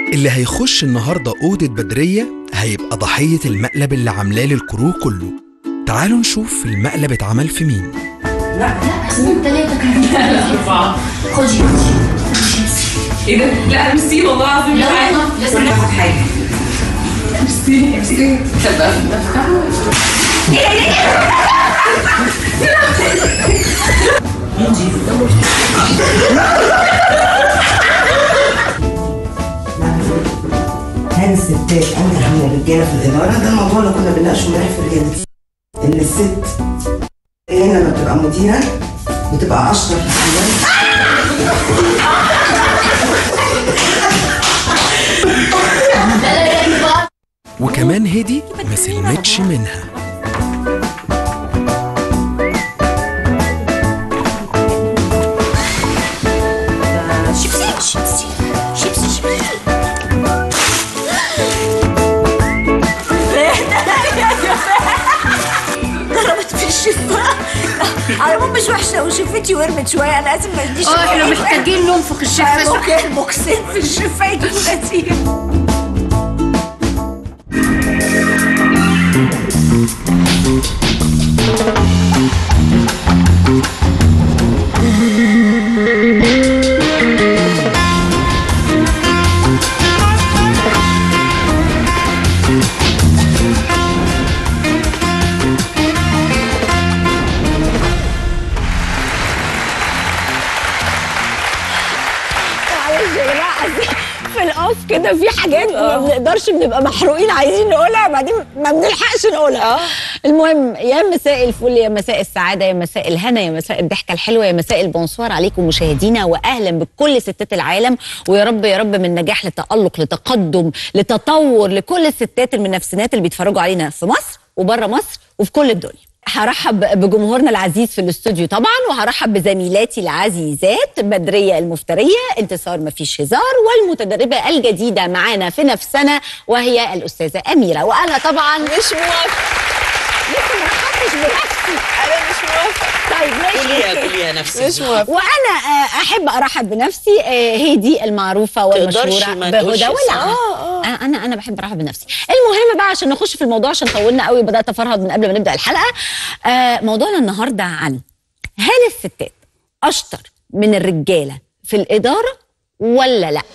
اللي هيخش النهارده أوضة بدرية هيبقى ضحية المقلب اللي عاملاه للكرو كله تعالوا نشوف المقلب اتعمل في مين اثنين ثلاثة كمان أربعة خدي خدي إيه ده؟ لا ميرسي والله العظيم لا تعالي. والله لازم كل واحد حاجة ميرسي ميرسي هل الستات انجح من الرجاله في الاداره ده الموضوع اللي كنا بنناقشه امبارح في الريالتي ان الست هي لما بتبقى مديره بتبقى اشطر في الحياه وكمان هدي ما سلمتش منها شيبسي شيبسي شيبسي شيبسي ضربت في الشفة على العموم مش وحشة وشفتي ورمت شوية أنا لازم ما اديش اه احنا محتاجين ننفخ الشفه ممكن بوكسين في الشفة يجيبوا نتيجة معلش يا جماعه في الاوف كده في حاجات ما بنقدرش بنبقى محروقين عايزين نقولها بعدين ما بنلحقش نقولها المهم يا مساء الفل يا مساء السعاده يا مساء الهنا يا مساء الضحكه الحلوه يا مساء البونسوار عليكم مشاهدينا واهلا بكل ستات العالم ويا رب يا رب من نجاح لتالق لتقدم لتطور لكل الستات المنافسينات اللي بيتفرجوا علينا في مصر وبره مصر وفي كل الدنيا هرحب بجمهورنا العزيز في الاستوديو طبعا وهرحب بزميلاتي العزيزات بدريه المفتريه انتصار مفيش هزار والمتدربه الجديده معانا في نفسنا وهي الاستاذه اميره وانا طبعا مش موافقه لسه ما رحبتش بنفسي انا مش موافقه طيب ماشي قوليها أوكي. قوليها نفسك مش موافقه وانا آه، احب ارحب بنفسي آه، هدي المعروفه تقدرش والمشهوره ما بهدى تقولش والعم انا انا انا بحب ارحب بنفسي المهم بقى عشان نخش في الموضوع عشان طولنا قوي بدات افرهد من قبل ما نبدا الحلقه آه موضوعنا النهارده عن هل الستات اشطر من الرجاله في الاداره ولا لا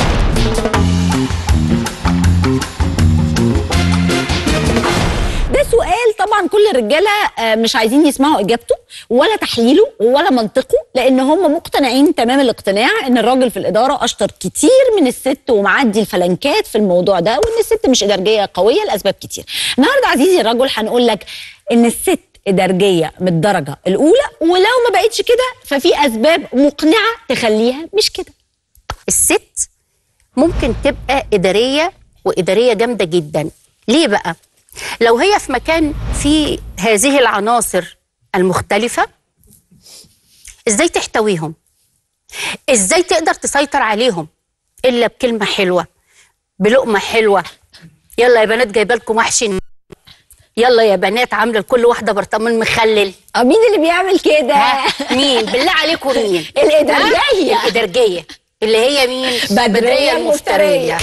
ده سؤال طبعا كل الرجاله آه، مش عايزين يسمعوا اجابته ولا تحليله ولا منطقه لان هم مقتنعين تمام الاقتناع ان الراجل في الاداره اشطر كتير من الست ومعدي الفلنكات في الموضوع ده وان الست مش ادارجيه قويه لاسباب كتير. النهارده عزيزي الرجل هنقول لك ان الست ادارجيه من الدرجه الاولى ولو ما بقتش كده ففي اسباب مقنعه تخليها مش كده. الست ممكن تبقى اداريه واداريه جامده جدا ليه بقى لو هي في مكان فيه هذه العناصر المختلفه ازاي تحتويهم ازاي تقدر تسيطر عليهم الا بكلمه حلوه بلقمه حلوه يلا يا بنات جايبه لكم محشي يلا يا بنات عامله لكل واحده برطمان مخلل اه مين اللي بيعمل كده؟ ها مين بالله عليكم مين الإدارجية. ها؟ الادارجيه اللي هي مين بدرية المفترية.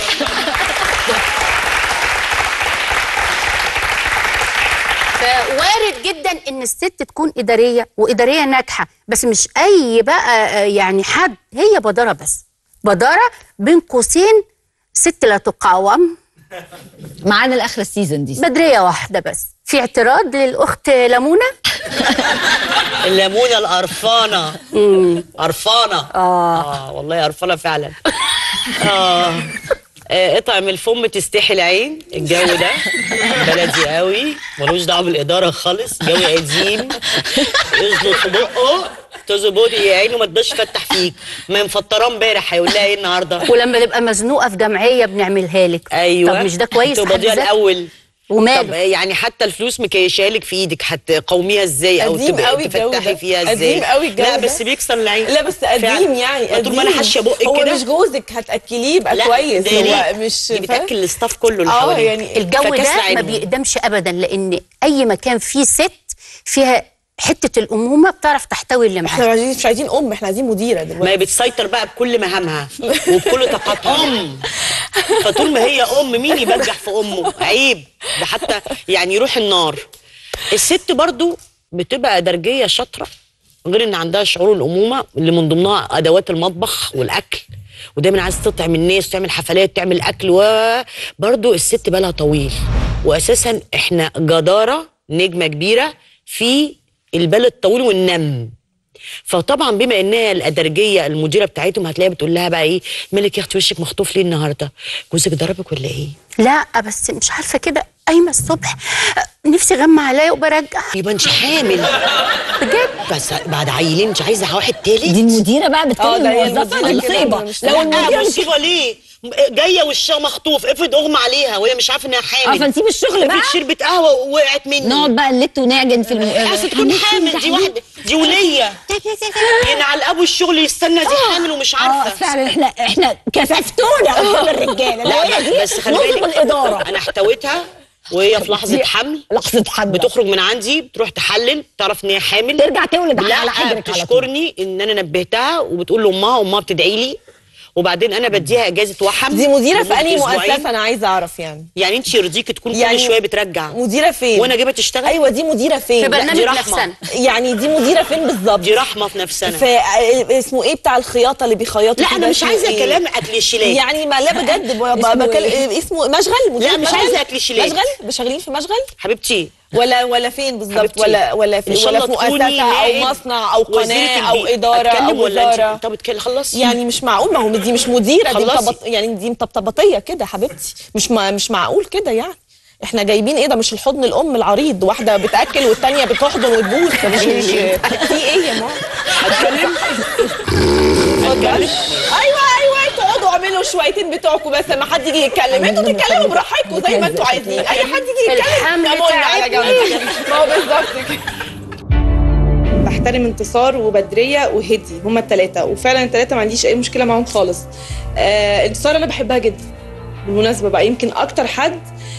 فوارد جدا ان الست تكون اداريه واداريه ناجحه بس مش اي بقى آه، يعني حد هي بداره بس بداره بين قوسين ست لا تقاوم معانا لاخر السيزون دي بدريه واحده بس في اعتراض للاخت لمونه الليمونه القرفانه قرفانه اه والله قرفانه فعلا اه آه، اطعم الفم تستحي العين الجو ده بلدي قوي ملوش دعوه بالاداره خالص جو قديم يزلط في بقه تظبط يا عينه ما تقدرش يفتح فيك ما مفطراه امبارح هيقول لها ايه النهارده ولما تبقى مزنوقه في جمعيه بنعملها لك ايوه طب مش ده كويس تبقى حد ضيع ذاته؟ الاول وماله؟ طب يعني حتى الفلوس مكيشها لك في ايدك هتقوميها ازاي او قديم تبقى قوي الجو تفتحي ده. فيها ازاي قديم قوي الجو لا ده. بس بيكسر العين لا بس قديم فعلا. يعني طول ما انا قديم. حاشيه بقك هو كده مش جوزك هتاكليه يبقى لا كويس ده ليه؟ هو مش دي فاهم؟ بتاكل الاستاف كله اللي اه حواليه يعني الجو فكسر ده ما عينهم. بيقدمش ابدا لان اي مكان فيه ست فيها حته الامومه بتعرف تحتوي اللي احنا معاها مش عايزين مش عايزين ام احنا عايزين مديره ما هي دلوقتي بتسيطر بقى بكل مهامها وبكل طاقتها فطول ما هي ام مين يبجح في امه عيب ده حتى يعني يروح النار الست برضو بتبقى درجيه شاطره غير ان عندها شعور الامومه اللي من ضمنها ادوات المطبخ والاكل ودايما عايزه تطعم الناس تعمل حفلات تعمل اكل وبرضو الست بالها طويل واساسا احنا جداره نجمه كبيره في البال الطويل والنم فطبعا بما انها الادرجيه المديره بتاعتهم هتلاقيها بتقول لها بقى ايه مالك يا اختي وشك مخطوف ليه النهارده جوزك ضربك ولا ايه لا بس مش عارفه كده قايمه الصبح نفسي غمى عليا وبرجع يبقى انت حامل بجد بس بعد عيلين انت عايزه واحد تالت دي المديره بقى آه، بتكلم ده هي الموظفه دي المديرة كده مصيبه مش لو لا المديره مصيبه ليه جايه وشها مخطوف افرض اغمى عليها وهي مش عارفه انها اه حامل فنسيب الشغل بقى افرض شربت قهوه ووقعت مني نقعد بقى نلت ونعجن في الم... عايزه تكون حامل دي واحده دي وليه يعني على الابو الشغل يستنى دي حامل ومش اه عارفه فعلا احنا احنا كسفتونا قدام الرجاله لا لا لا بس خلي نظم بالك الاداره انا احتويتها وهي في لحظه دي حمل لحظه حمل بتخرج من عندي بتروح تحلل تعرف ان هي حامل ترجع تولد على لا حجرك على طول بتشكرني ان انا نبهتها وبتقول لامها وامها بتدعي لي وبعدين انا بديها اجازه وحم دي مديره في لمدة انهي أسبوعين. مؤسسه انا عايزه اعرف يعني يعني انت يرضيكي تكون يعني كل شويه بترجع مديره فين وانا جايبه تشتغل ايوه دي مديره فين في لا، برنامج دي رحمة. نفسنا يعني دي مديره فين بالظبط دي رحمه في نفسنا في آه، اسمه ايه بتاع الخياطه اللي بيخيطوا لا فيه انا ده مش اسمه عايزه إيه؟ كلام اكليشيلات يعني ما لا بجد ب- ب- اسمه بكل- إيه؟ اسمه مشغل مدير لا، مش مشغل؟ عايزة أكليشيلات. مشغل شغالين في مشغل حبيبتي ولا ولا فين بالظبط حبيبتي. ولا ولا في إن شاء ولا الله في تكوني مؤسسه او نائب مصنع او وزيرة قناه او البيئة. اداره أتكلم او ولا وزاره انت طب اتكلم خلص يعني مش معقول ما هو دي مش مديره دي خلصي. مطبط يعني دي مطبطبطيه كده حبيبتي مش ما مش معقول كده يعني احنا جايبين ايه ده مش الحضن الام العريض واحده بتاكل والتانيه بتحضن وتبوس فمش مش في ايه يا ماما اتكلم اتفضل ايوه ايوه تقعدوا اعملوا شويتين بتوعكم بس لما حد يجي يتكلم انتوا تتكلموا براحتكم زي ما انتوا عايزين اي حد يجي يتكلم الحمل كملنا على تعبني. جنب ما هو بالظبط كده بحترم انتصار وبدريه وهدي هما الثلاثه وفعلا الثلاثه ما عنديش اي مشكله معاهم خالص آه انتصار انا بحبها جدا بالمناسبه بقى يمكن اكتر حد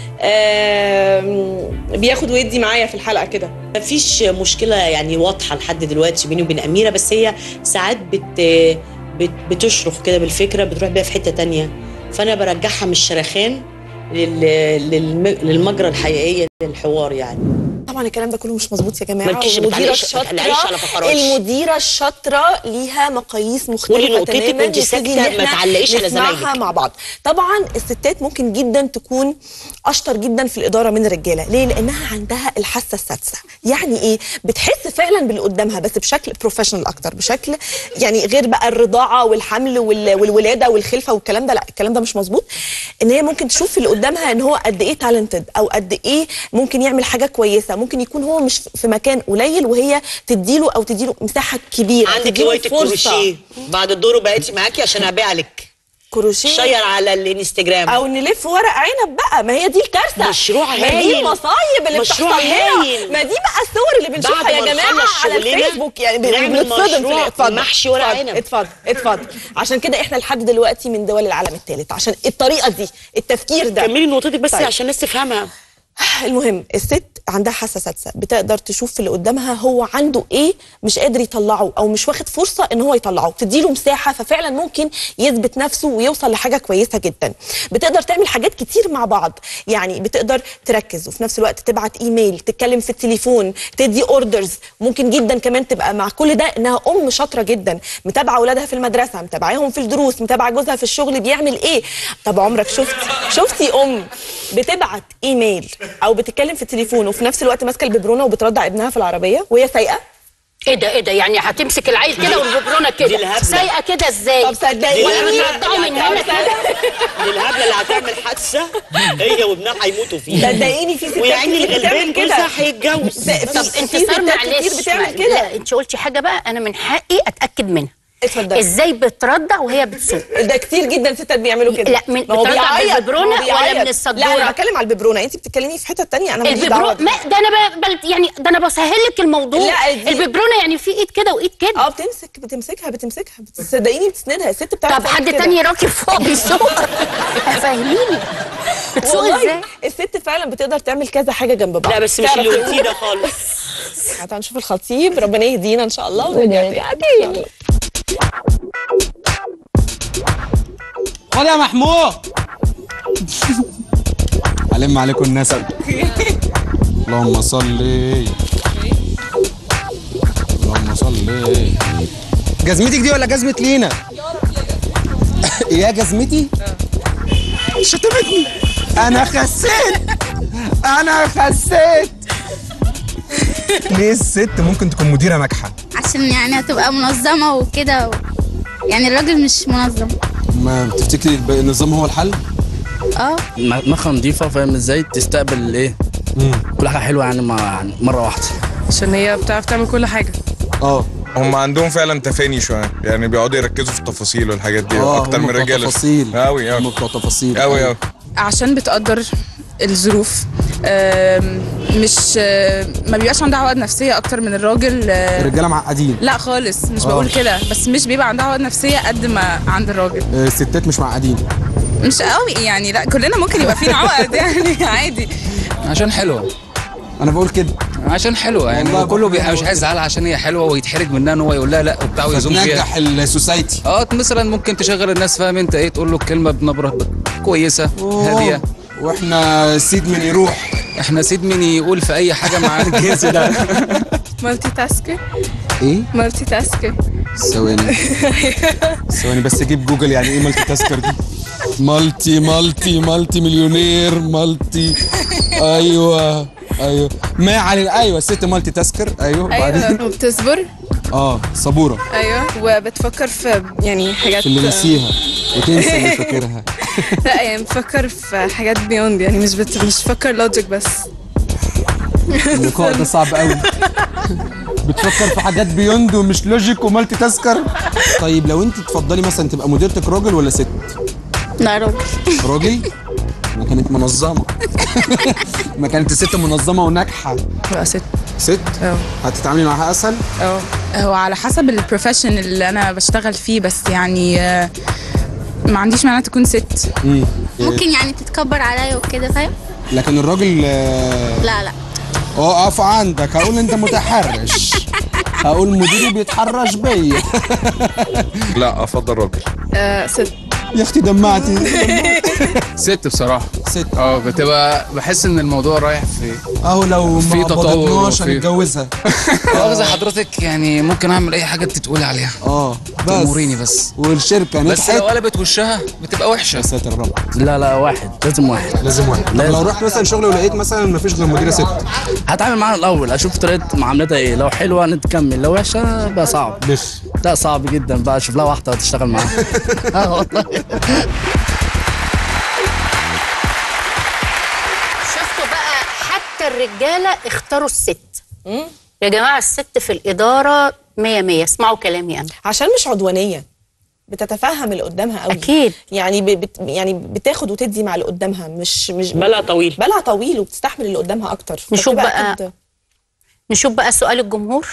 آه بياخد ويدي معايا في الحلقه كده مفيش مشكله يعني واضحه لحد دلوقتي بيني وبين اميره بس هي ساعات بت بت بتشرخ كده بالفكره بتروح بيها في حته تانية فانا برجعها من الشرخان لل... للم... للمجرى الحقيقيه للحوار يعني طبعا الكلام ده كله مش مظبوط يا جماعه مالكيش والمديره بتعلقيش- ما تعلقيش على الشاطره فقراتش. المديره الشاطره ليها مقاييس قولي مختلفه نقطتك تماما وانت نبتدي ساكتة، إن ما إحنا تعلقيش على نسمعها زمايلك. مع بعض طبعا الستات ممكن جدا تكون اشطر جدا في الاداره من الرجاله ليه لانها عندها الحاسه السادسه يعني ايه بتحس فعلا باللي قدامها بس بشكل بروفيشنال اكتر بشكل يعني غير بقى الرضاعه والحمل وال- والولاده والخلفه والكلام ده لا الكلام ده مش مظبوط ان هي ممكن تشوف في اللي قدامها ان هو قد ايه تالنتد او قد ايه ممكن يعمل حاجه كويسه ممكن يكون هو مش في مكان قليل وهي تديله او تديله مساحه كبيره عندك تديله هوايه فرصة. الكروشيه بعد الدور بقيتي معاكي عشان ابيع لك كروشيه شير على الانستجرام او نلف ورق عنب بقى ما هي دي الكارثه مشروع ما دي هايل. المصايب اللي مشروع بتحصل لنا هايل. ما دي بقى الصور اللي بنشوفها بعد يا ما جماعه نخلص على شغلنا الفيسبوك يعني ب- نعمل بنتصدم في مشروع ال- اتفضل محشي ورق اتفضل، عنب. اتفضل اتفضل عشان كده احنا لحد دلوقتي من دول العالم الثالث عشان الطريقه دي التفكير ده كملي نقطتك بس طيب. عشان الناس تفهمها المهم الست عندها حاسه سادسه بتقدر تشوف في اللي قدامها هو عنده ايه مش قادر يطلعه او مش واخد فرصه ان هو يطلعه تديله مساحه ففعلا ممكن يثبت نفسه ويوصل لحاجه كويسه جدا بتقدر تعمل حاجات كتير مع بعض يعني بتقدر تركز وفي نفس الوقت تبعت ايميل تتكلم في التليفون تدي اوردرز ممكن جدا كمان تبقى مع كل ده انها ام شاطره جدا متابعه اولادها في المدرسه متابعاهم في الدروس متابعه جوزها في الشغل بيعمل ايه طب عمرك شفت شفتي ام بتبعت ايميل او بتتكلم في التليفون وفي نفس الوقت ماسكه الببرونه وبترضع ابنها في العربيه وهي سايقه ايه ده ايه ده يعني هتمسك العيل كده والببرونه دي كده الهبلة. سايقه كده ازاي طب صدقيني ولا بترضعوا من هنا كده الهبله اللي هتعمل حادثه هي وابنها هيموتوا فيها صدقيني في ستات ويعني كتير الغلبان بتعمل كده جوزها هيتجوز في- طب في انتصار ستات معلش كتير بتعمل ما- كده لا انت قلتي حاجه بقى انا من حقي اتاكد منها اتفضلي. ازاي بترضع وهي بتسوق ده كتير جدا ستات بيعملوا كده لا، من- ما هو بترضع بيعيط، بالببرونة ما هو ولا بيعيط. من السدورة؟ لا انا بتكلم على الببرونه انت بتتكلمي في حته تانية انا ماليش دعوه الببرونه ما ده انا ب... بل... يعني ده انا بسهل لك الموضوع لا، دي- الببرونه يعني في ايد كده وايد كده اه بتمسك بتمسكها بتمسكها بت- صدقيني بتسندها الست بتعرف طب تعمل حد كده. تاني راكب فوق بيسوق فاهميني بتسوق والله ازاي الست فعلا بتقدر تعمل كذا حاجه جنب بعض لا بس مش تعرف اللي تقول- قلتيه ده خالص تعالى نشوف الخطيب ربنا يهدينا ان شاء الله ونرجع تاني. خد يا محمود علم عليكم الناس اللهم صل اللهم صل جزمتك دي ولا جزمة لينا؟ يا جزمتي؟ شتمتني انا خسيت انا خسيت ليه الست ممكن تكون مديرة ناجحة؟ عشان يعني هتبقى منظمة وكده و... يعني الراجل مش منظم ما تفتكري النظام هو الحل؟ اه دماغها نضيفه فاهم ازاي تستقبل ايه كل حاجه حلوه يعني مع يعني مره واحده عشان هي بتعرف تعمل كل حاجه اه هم عندهم فعلا تفاني شويه يعني بيقعدوا يركزوا في التفاصيل والحاجات دي اه اكتر هم من بتوع الرجاله تفاصيل قوي هم قوي بتوع تفاصيل قوي قوي عشان بتقدر الظروف آم، مش آم، ما بيبقاش عندها عقد نفسيه اكتر من الراجل آه، الرجاله معقدين لا خالص مش آه. بقول كده بس مش بيبقى عندها عقد نفسيه قد ما عند الراجل آه، الستات مش معقدين مش قوي يعني لا كلنا ممكن يبقى فينا عقد يعني عادي عشان حلوه انا بقول كده عشان حلوه يعني والله هو كله بقول بيبقى مش كده. عايز يزعلها عشان هي حلوه ويتحرج منها ان هو يقول لها لا وبتاع ويزوم فيها فتنجح السوسايتي اه مثلا ممكن تشغل الناس فاهم انت ايه تقول له الكلمه بنبره كويسه هاديه واحنا سيد من يروح احنا سيد مين يقول في اي حاجه مع الجنس ده مالتي تاسك ايه مالتي تاسك ثواني ثواني بس اجيب جوجل يعني ايه مالتي تاسكر دي مالتي مالتي مالتي مليونير مالتي ايوه ايوه ما علي ايوه الست مالتي تاسكر ايوه بعدين وبتصبر اه صبوره ايوه وبتفكر في يعني حاجات في اللي نسيها وتنسى اللي فاكرها لا يعني بفكر في حاجات بيوند يعني مش بت... مش بفكر لوجيك بس اللقاء ده صعب قوي بتفكر في حاجات بيوند ومش لوجيك ومالتي تاسكر طيب لو انت تفضلي مثلا تبقى مديرتك راجل ولا ست لا راجل راجل ما كانت منظمه ما كانت الست منظمه وناجحه بقى ست ست اه هتتعاملي معاها اسهل اه هو على حسب البروفيشن اللي انا بشتغل فيه بس يعني آه، ما عنديش مانع تكون ست ممكن يعني تتكبر عليا وكده فاهم لكن الراجل آه، لا لا اقف عندك هقول انت متحرش هقول مديري بيتحرش بيا لا افضل راجل آه ست يا اختي دمعتي ست بصراحه ست اه بتبقى بحس ان الموضوع رايح في اهو لو في ما تطور قبضتناش وفي- هنتجوزها مؤاخذة حضرتك يعني ممكن اعمل اي حاجه تقولي عليها اه بس تأمريني بس والشركه بس نجحت لو قلبت وشها بتبقى وحشه يا ساتر يا رب لا لا واحد لازم واحد لازم واحد طب لو رحت مثلا شغل ولقيت مثلا ما فيش غير مديره ست هتعامل معاها الاول اشوف طريقه معاملتها ايه لو حلوه نتكمل لو وحشه بقى صعب مش لا صعب جدا بقى اشوف لها واحده تشتغل معاها اه والله شفتوا بقى حتى الرجاله اختاروا الست يا جماعه الست في الاداره مية مية اسمعوا كلامي انا عشان مش عدوانيه بتتفهم اللي قدامها قوي أكيد. يعني ب... بت... يعني بتاخد وتدي مع اللي قدامها مش مش بالها طويل بالها طويل وبتستحمل اللي قدامها اكتر نشوف فبتبقى بقى قد- نشوف بقى سؤال الجمهور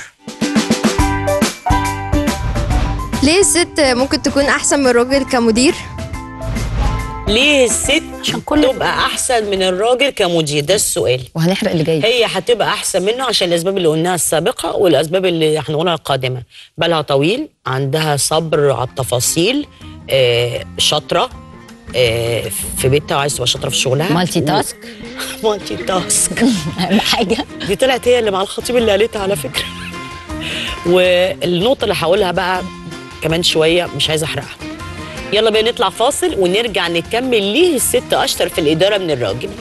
ليه الست ممكن تكون احسن من الراجل كمدير ليه الست عشان كل تبقى احسن من الراجل كمدير ده السؤال وهنحرق اللي جاي هي هتبقى احسن منه عشان الاسباب اللي قلناها السابقه والاسباب اللي هنقولها القادمه بالها طويل عندها صبر على التفاصيل آه، شاطره آه، في بيتها وعايزه تبقى شاطره في شغلها مالتي تاسك مالتي تاسك اهم حاجه دي طلعت هي اللي مع الخطيب اللي قالتها على فكره والنقطه اللي هقولها بقى كمان شويه مش عايزه احرقها يلا بينا نطلع فاصل ونرجع نكمل ليه الست اشطر في الاداره من الراجل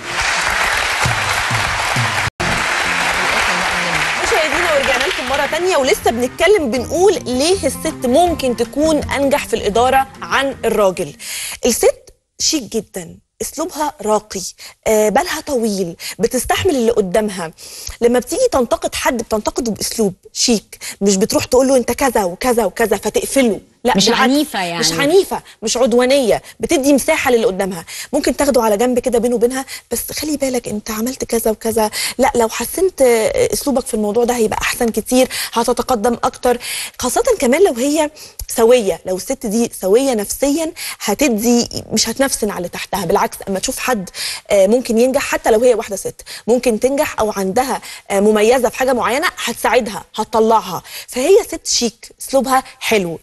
مشاهدينا ورجعنا لكم مرة تانية ولسه بنتكلم بنقول ليه الست ممكن تكون أنجح في الإدارة عن الراجل الست شيك جدا اسلوبها راقي آه، بالها طويل بتستحمل اللي قدامها لما بتيجي تنتقد حد بتنتقده باسلوب شيك مش بتروح تقول له انت كذا وكذا وكذا فتقفله لا مش بالعكس. عنيفة يعني. مش عنيفه مش عدوانيه بتدي مساحه للي قدامها ممكن تاخده على جنب كده بينه وبينها بس خلي بالك انت عملت كذا وكذا لا لو حسنت آه، اسلوبك في الموضوع ده هيبقى احسن كتير هتتقدم اكتر خاصه كمان لو هي سويه لو الست دي سويه نفسيا هتدي مش هتنفسن على اللي تحتها بالعكس اما تشوف حد آه، ممكن ينجح حتى لو هي واحده ست ممكن تنجح او عندها آه، مميزه في حاجه معينه هتساعدها هتطلعها فهي ست شيك اسلوبها حلو اسلوبها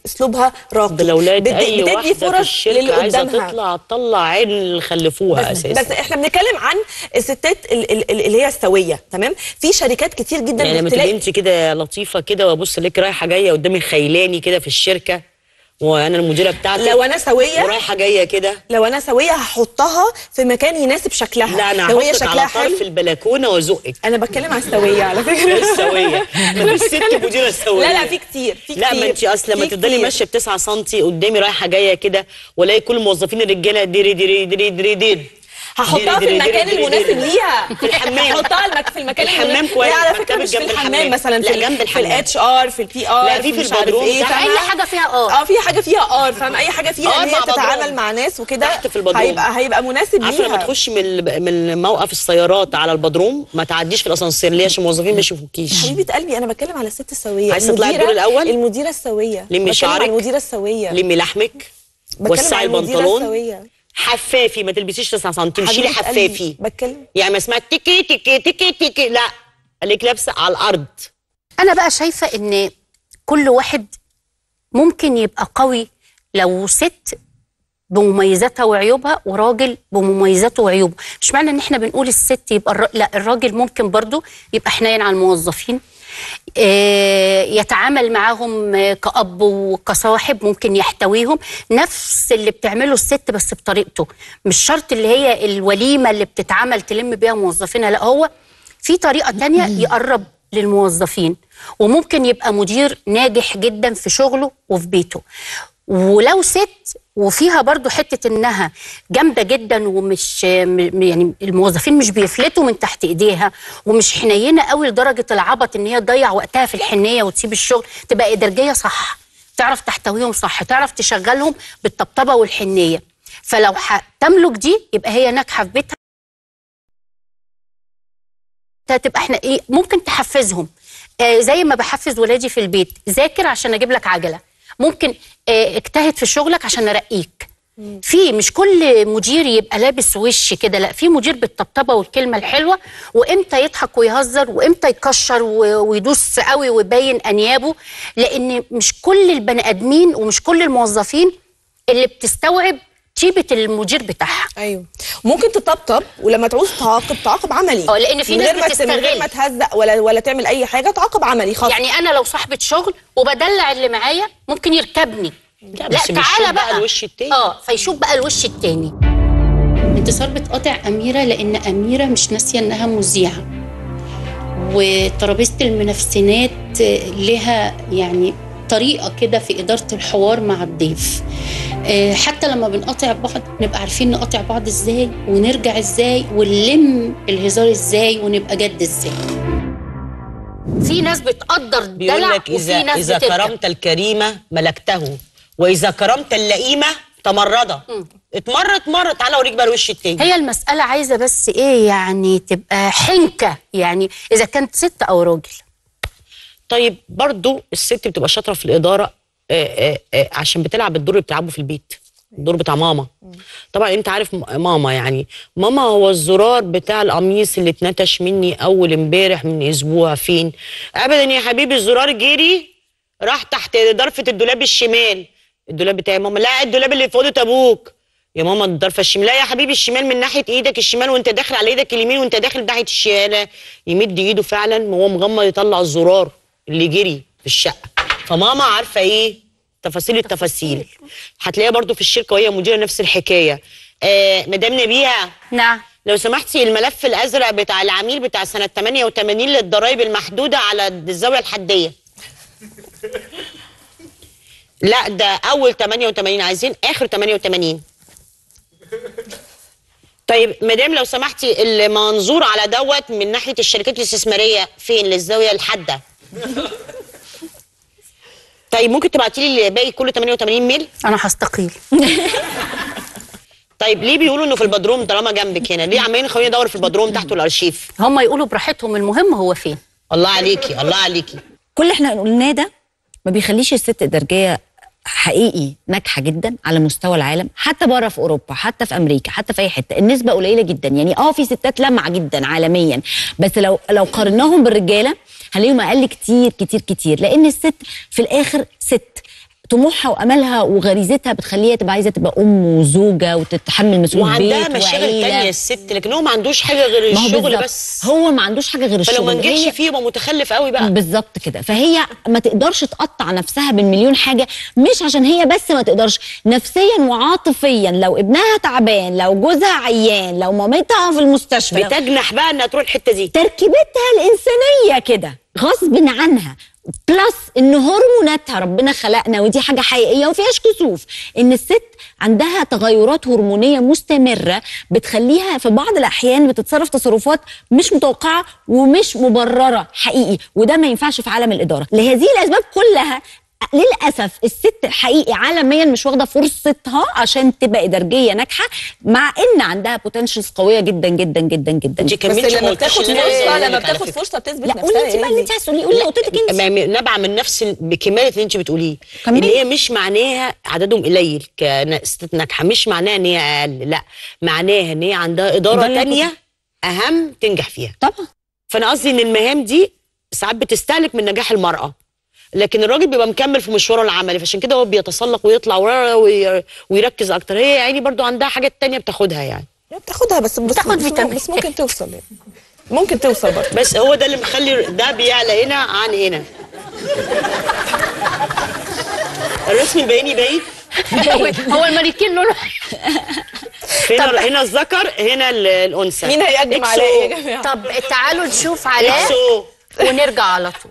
مستواها راقي لو لقيت بت- اي بتدي واحده في فرص الشركه للي عايزه قدامها تطلع تطلع عين اللي خلفوها بس, اساسا بس احنا بنتكلم عن الستات ال- ال- ال- اللي هي السويه تمام في شركات كتير جدا يعني لما بتلاقي- تبقي انت كده لطيفه كده وابص لك رايحه جايه قدامي خيلاني كده في الشركه وانا المديره بتاعتك لو أنا سوية؟ ورايحه جايه كده لو انا سويه هحطها في مكان يناسب شكلها لا انا لو هي هحطك شكلها على طرف حلو البلكونه وازقك انا بتكلم على السويه على فكره السويه ما فيش ست مديره سويه لا لا في كتير في لا كتير ما انت اصل لما في تفضلي كتير. ماشيه ب 9 سم قدامي رايحه جايه كده والاقي كل الموظفين الرجاله ديري ديري ديري ديري ديري هحطها في ديري ديري المكان ديري المناسب ديري. ليها في الحمام هحطها المك... في المكان الحمام المناسب. كويس، لا على فكره مكتبك مش في جنب الحمام الحمام. مثلا لا، في جنب في الحمام. الاتش ار في البي ار لا، في في مش عارف البدروم ايه تحت. فاهمة؟ اي حاجه فيها اه اه في حاجه فيها ار فاهم اي حاجه فيها آر ان هي مع بدروم. تتعامل مع ناس وكده تحت في البدروم هيبقى هيبقى مناسب عارفه لما ليها تخشي من ال- من موقف السيارات على البدروم ما تعديش في الاسانسير ليه عشان الموظفين ما يشوفوكيش حبيبه قلبي انا بتكلم على الست السويه عايزة تطلعي المديرة- الدور الأول؟ المديره السويه لمي بتكلم شعرك. على المديره السويه لمي لحمك بتكلم وسعي على المديرة البنطلون السوية. حفافي ما تلبسيش 9 سم شيلي حبيبة قلبي، حفافي بتكلم يعني ما اسمها تيكي تيكي تيكي تيكي لا خليك لابسه على الارض انا بقى شايفه ان كل واحد ممكن يبقى قوي لو ست بمميزاتها وعيوبها وراجل بمميزاته وعيوبه مش معنى ان احنا بنقول الست يبقى الر... لا الراجل ممكن برضو يبقى حنين على الموظفين آه، يتعامل معاهم آه، كأب وكصاحب ممكن يحتويهم نفس اللي بتعمله الست بس بطريقته مش شرط اللي هي الوليمة اللي بتتعمل تلم بيها موظفينها لا هو في طريقة تانية يقرب للموظفين وممكن يبقى مدير ناجح جدا في شغله وفي بيته ولو ست وفيها برضو حتة انها جامدة جدا ومش م- يعني الموظفين مش بيفلتوا من تحت ايديها ومش حنينة قوي لدرجة العبط ان هي تضيع وقتها في الحنية وتسيب الشغل تبقى ادارجية صح تعرف تحتويهم صح تعرف تشغلهم بالطبطبة والحنية فلو ح- تملك دي يبقى هي ناجحة في بيتها تبقى احنا ايه ممكن تحفزهم آه زي ما بحفز ولادي في البيت ذاكر عشان اجيب لك عجله ممكن آه اجتهد في شغلك عشان ارقيك في مش كل مدير يبقى لابس وش كده لا في مدير بالطبطبه والكلمه الحلوه وامتى يضحك ويهزر وامتى يكشر و- ويدوس قوي ويبين انيابه لان مش كل البني ادمين ومش كل الموظفين اللي بتستوعب طيبه المدير بتاعها ايوه ممكن تطبطب ولما تعوز تعاقب تعاقب عملي اه لان في من ناس غير ما ت- من غير بتستغل ما تهزق ولا ولا تعمل اي حاجه تعاقب عملي خاص يعني انا لو صاحبه شغل وبدلع اللي معايا ممكن يركبني لا, بس بيشوف تعالى بقى بقى الوش التاني. اه فيشوف بقى الوش التاني انتصار بتقاطع اميره لان اميره مش ناسيه انها مذيعه وترابيزه المنافسينات لها يعني طريقه كده في اداره الحوار مع الضيف آه، حتى لما بنقاطع بعض نبقى عارفين نقاطع بعض ازاي ونرجع ازاي ونلم الهزار ازاي ونبقى جد ازاي في ناس بتقدر بيقول دلع لك وفي اذا ناس اذا بتركب. كرمت الكريمه ملكته واذا كرمت اللئيمه تمرده اتمر اتمر تعالى اوريك بقى الوش التاني هي المسألة عايزة بس إيه يعني تبقى حنكة يعني إذا كانت ست أو راجل طيب برضو الست بتبقى شاطره في الاداره آه، آه، آه، عشان بتلعب الدور اللي بتلعبه في البيت الدور بتاع ماما طبعا انت عارف م- ماما يعني ماما هو الزرار بتاع القميص اللي اتنتش مني اول امبارح من اسبوع فين ابدا يا حبيبي الزرار جري راح تحت ضرفه الدولاب الشمال الدولاب بتاعي ماما لا الدولاب اللي في اوضه ابوك يا ماما الضرفه الشمال لا يا حبيبي الشمال من ناحيه ايدك الشمال وانت داخل على ايدك اليمين وانت داخل ناحيه الشمال يمد ايده فعلا وهو مغمض يطلع الزرار اللي جري في الشقه فماما عارفه ايه تفاصيل التفاصيل هتلاقيها برضو في الشركه وهي مديره نفس الحكايه آه مدام نبيها نعم لو سمحتي الملف الازرق بتاع العميل بتاع سنه 88 للضرايب المحدوده على الزاويه الحديه لا ده اول 88 عايزين اخر 88 طيب مدام لو سمحتي المنظور على دوت من ناحيه الشركات الاستثماريه فين للزاويه الحاده طيب ممكن تبعتي لي باقي كله 88 ميل أنا هستقيل طيب ليه بيقولوا انه في البدروم طالما جنبك هنا ليه عمالين يخلوني ادور في البدروم تحته الارشيف هم يقولوا براحتهم المهم هو فين الله عليكي الله عليكي كل اللي احنا قلناه ده ما بيخليش الست الدرجيه حقيقي ناجحه جدا على مستوى العالم حتى بره في اوروبا حتى في امريكا حتى في اي حته النسبه قليله جدا يعني اه في ستات لمعه جدا عالميا بس لو لو قارناهم بالرجاله هنلاقيهم اقل كتير كتير كتير لان الست في الاخر ست طموحها واملها وغريزتها بتخليها تبقى عايزه تبقى ام وزوجه وتتحمل مسؤوليه وعندها بيت مشاغل وعيلة. تانية الست لكن هو ما عندوش حاجه غير ما هو الشغل بالظبط. بس هو ما عندوش حاجه غير الشغل فلو ما نجحش هي- فيه يبقى متخلف قوي بقى بالظبط كده فهي ما تقدرش تقطع نفسها بالمليون حاجه مش عشان هي بس ما تقدرش نفسيا وعاطفيا لو ابنها تعبان لو جوزها عيان لو مامتها في المستشفى لو- بتجنح بقى انها تروح الحته دي تركيبتها الانسانيه كده غصب عنها بلس ان هرموناتها ربنا خلقنا ودي حاجه حقيقيه وفيهاش كسوف ان الست عندها تغيرات هرمونيه مستمره بتخليها في بعض الاحيان بتتصرف تصرفات مش متوقعه ومش مبرره حقيقي وده ما ينفعش في عالم الاداره لهذه الاسباب كلها للاسف الست حقيقي عالميا مش واخده فرصتها عشان تبقى ادارجيه ناجحه مع ان عندها بوتنشلز قويه جدا جدا جدا جدا انت كملتي بس ما لما قلتيش بتاخد إن أنا فرصه زيك لما على بتاخد فكرة. فرصه بتثبت لا نفسها قولي انت إيه بقى اللي انت عايزه تقوليه قولي نقطتك انت ما- ما- نابعه من نفس ال- بكماله اللي انت بتقوليه كملي. اللي هي مش معناها عددهم قليل كست ناجحه مش معناها ان هي اقل لا معناها ان هي عندها اداره إدارة تانية اهم تنجح فيها طبعا فانا قصدي ان المهام دي ساعات بتستهلك من نجاح المراه لكن الراجل بيبقى مكمل في مشواره العملي فعشان كده هو بيتسلق ويطلع ورا وي- ويركز اكتر هي يعني برضو عندها حاجات تانية بتاخدها يعني بتاخدها بس بس, بتاخد بس, فيتامين. بس ممكن توصل يعني. ممكن توصل برضه بس هو ده اللي مخلي ده بيعلى هنا عن هنا الرسم البياني باين هو المانيكين لونه هنا هنا الذكر هنا ال- الانثى مين هيقدم إكس عليا أو. يا جماعه طب تعالوا نشوف علاء إكس أو. ونرجع على طول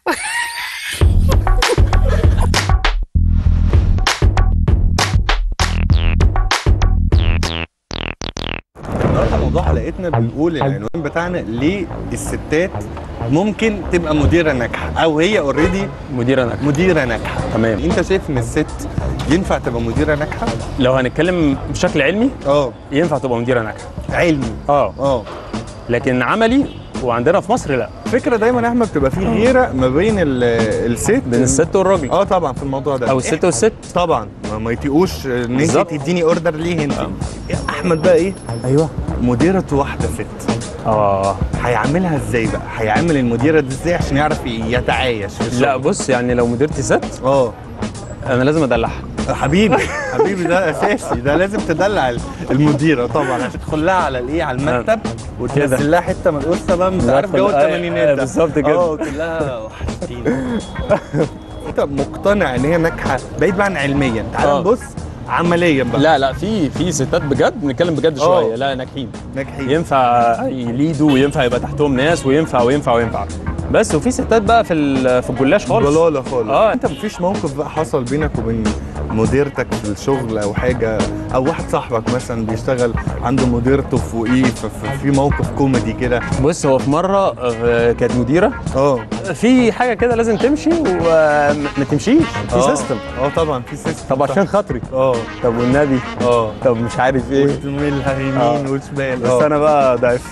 النهارده موضوع حلقتنا بيقول العنوان بتاعنا ليه الستات ممكن تبقى مديره ناجحه او هي اوريدي مديره ناجحه مديره ناجحه تمام انت شايف ان الست ينفع تبقى مديره ناجحه لو هنتكلم بشكل علمي اه ينفع تبقى مديره ناجحه علمي اه اه لكن عملي وعندنا في مصر لا فكره دايما يا احمد بتبقى في غيره ما بين ال- الست بين الست والراجل اه طبعا في الموضوع ده او الست إحنا- والست طبعا ما, ما يطيقوش ان انت بالظبط. تديني اوردر ليه انت يا احمد بقى ايه ايوه مديره واحده ست اه هيعملها ازاي بقى هيعمل المديره دي ازاي عشان يعرف يتعايش في الشغل لا بص يعني لو مديرتي ست اه انا لازم ادلعها حبيبي حبيبي ده اساسي ده لازم تدلع المديره طبعا عشان تدخل لها على الايه على المكتب وتنزل لها حته مدقوسه بقى انت عارف جو ندخل- آه، الثمانينات آه، ده بالظبط كده. اه كلها وحشتيني انت مقتنع ان هي ناجحه بعيد بقى عن علميا تعال آه. نبص عمليا بقى لا لا في في ستات بجد بنتكلم بجد آه. شويه لا ناجحين ناجحين ينفع يليدوا وينفع يبقى تحتهم ناس وينفع وينفع وينفع بس وفي ستات بقى في ال- في الجلاش خالص ضلاله خالص اه انت مفيش موقف بقى حصل بينك وبين مديرتك في الشغل او حاجه او واحد صاحبك مثلا بيشتغل عنده مديرته فوقيه ففي موقف كوميدي كده بص هو في مره آه، كانت مديره اه في حاجه كده لازم تمشي وما تمشيش في آه. سيستم اه طبعا في سيستم طب عشان خاطري اه طب والنبي اه طب مش عارف ايه وتعملها يمين آه. وشمال بس آه. انا بقى ضعفت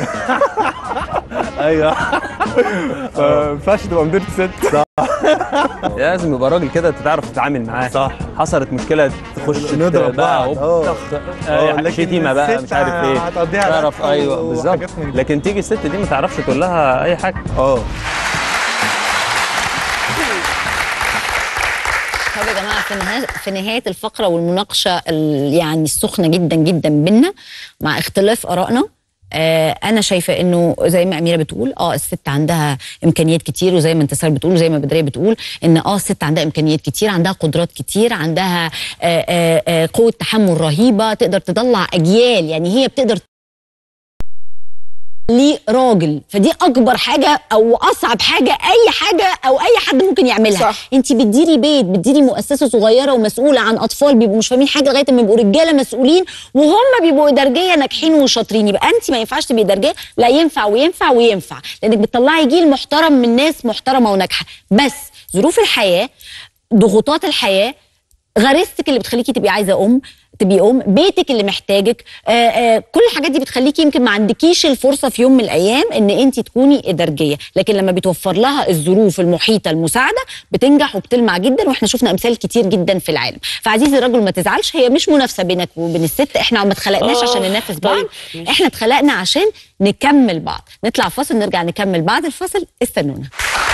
ايوه ما ينفعش تبقى مدير ست لازم يبقى راجل كده انت تعرف تتعامل معاه صح حصلت مشكله تخش نضرب بقى بعض، هوب، اه. طخ، اه، آه، لكن شتيمه بقى الست مش عارف ايه هتقضيها على تعرف لفة ايوه بالظبط وحاجات من دي. لكن تيجي الست دي ما تعرفش تقول لها اي حاجه اه طب يا جماعه في نهايه في نهايه الفقره والمناقشه ال- يعني السخنه جدا جدا بينا مع اختلاف ارائنا آه انا شايفه انه زي ما اميره بتقول اه الست عندها امكانيات كتير وزي ما انتصار بتقول وزي ما بدريه بتقول ان اه الست عندها امكانيات كتير عندها قدرات كتير عندها آه آه آه قوه تحمل رهيبه تقدر تطلع اجيال يعني هي بتقدر ليه راجل فدي اكبر حاجه او اصعب حاجه اي حاجه او اي حد ممكن يعملها صح. انت بتديري بيت بتديري مؤسسه صغيره ومسؤوله عن اطفال بيبقوا مش فاهمين حاجه لغايه ما يبقوا رجاله مسؤولين وهم بيبقوا ادارجيه ناجحين وشاطرين يبقى انت ما ينفعش تبقي ادارجيه لا ينفع وينفع وينفع لانك بتطلعي جيل محترم من ناس محترمه وناجحه بس ظروف الحياه ضغوطات الحياه غريزتك اللي بتخليكي تبقي عايزه ام تبقي ام بيتك اللي محتاجك آآ آآ كل الحاجات دي بتخليكي يمكن ما عندكيش الفرصه في يوم من الايام ان انت تكوني ادارجيه لكن لما بيتوفر لها الظروف المحيطه المساعده بتنجح وبتلمع جدا واحنا شفنا امثال كتير جدا في العالم فعزيزي الرجل ما تزعلش هي مش منافسه بينك وبين الست احنا ما اتخلقناش آه، عشان ننافس طيب، بعض احنا اتخلقنا عشان نكمل بعض نطلع فاصل نرجع نكمل بعد الفاصل استنونا